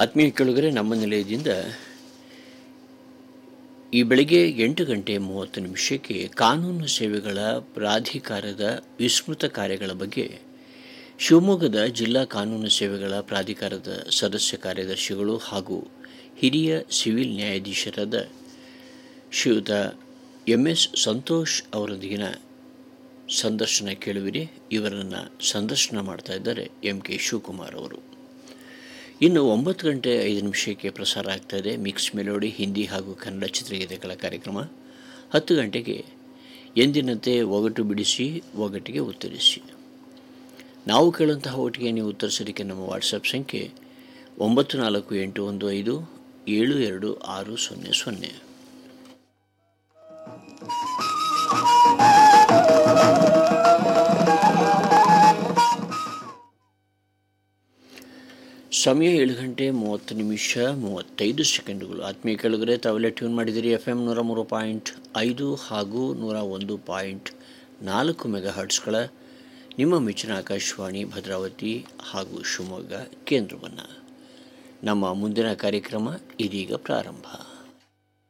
ಆತ್ಮೀಯ ಕೆಳಗರೆ ನಮ್ಮ ನಿಲಯದಿಂದ ಈ ಬೆಳಿಗ್ಗೆ ಎಂಟು ಗಂಟೆ ಮೂವತ್ತು ನಿಮಿಷಕ್ಕೆ ಕಾನೂನು ಸೇವೆಗಳ ಪ್ರಾಧಿಕಾರದ ವಿಸ್ತೃತ ಕಾರ್ಯಗಳ ಬಗ್ಗೆ ಶಿವಮೊಗ್ಗದ ಜಿಲ್ಲಾ ಕಾನೂನು ಸೇವೆಗಳ ಪ್ರಾಧಿಕಾರದ ಸದಸ್ಯ ಕಾರ್ಯದರ್ಶಿಗಳು ಹಾಗೂ ಹಿರಿಯ ಸಿವಿಲ್ ನ್ಯಾಯಾಧೀಶರಾದ ಶ್ರೀಯುತ ಎಂ ಎಸ್ ಸಂತೋಷ್ ಅವರೊಂದಿಗಿನ ಸಂದರ್ಶನ ಕೇಳುವಿರಿ ಇವರನ್ನು ಸಂದರ್ಶನ ಮಾಡ್ತಾ ಇದ್ದಾರೆ ಎಂ ಕೆ ಶಿವಕುಮಾರ್ ಅವರು ಇನ್ನು ಒಂಬತ್ತು ಗಂಟೆ ಐದು ನಿಮಿಷಕ್ಕೆ ಪ್ರಸಾರ ಆಗ್ತಾ ಇದೆ ಮಿಕ್ಸ್ ಮೆಲೋಡಿ ಹಿಂದಿ ಹಾಗೂ ಕನ್ನಡ ಚಿತ್ರಗೀತೆಗಳ ಕಾರ್ಯಕ್ರಮ ಹತ್ತು ಗಂಟೆಗೆ ಎಂದಿನಂತೆ ಒಗಟು ಬಿಡಿಸಿ ಒಗಟಿಗೆ ಉತ್ತರಿಸಿ ನಾವು ಕೇಳುವಂತಹ ಒಟ್ಟಿಗೆ ನೀವು ಉತ್ತರಿಸಲಿಕ್ಕೆ ನಮ್ಮ ವಾಟ್ಸಪ್ ಸಂಖ್ಯೆ ಒಂಬತ್ತು ನಾಲ್ಕು ಎಂಟು ಒಂದು ಐದು ಏಳು ಎರಡು ಆರು ಸೊನ್ನೆ ಸೊನ್ನೆ ಸಮಯ ಏಳು ಗಂಟೆ ಮೂವತ್ತು ನಿಮಿಷ ಮೂವತ್ತೈದು ಸೆಕೆಂಡುಗಳು ಆತ್ಮೀಯ ಕೆಳಗರೆ ತಾವೆಲ್ಲ ಟ್ಯೂನ್ ಮಾಡಿದಿರಿ ಎಫ್ ಎಮ್ ನೂರ ಮೂರು ಪಾಯಿಂಟ್ ಐದು ಹಾಗೂ ನೂರ ಒಂದು ಪಾಯಿಂಟ್ ನಾಲ್ಕು ಮೆಗಾ ಹರ್ಟ್ಸ್ಗಳ ನಿಮ್ಮ ಮೆಚ್ಚಿನ ಆಕಾಶವಾಣಿ ಭದ್ರಾವತಿ ಹಾಗೂ ಶಿವಮೊಗ್ಗ ಕೇಂದ್ರವನ್ನು ನಮ್ಮ ಮುಂದಿನ ಕಾರ್ಯಕ್ರಮ ಇದೀಗ ಪ್ರಾರಂಭ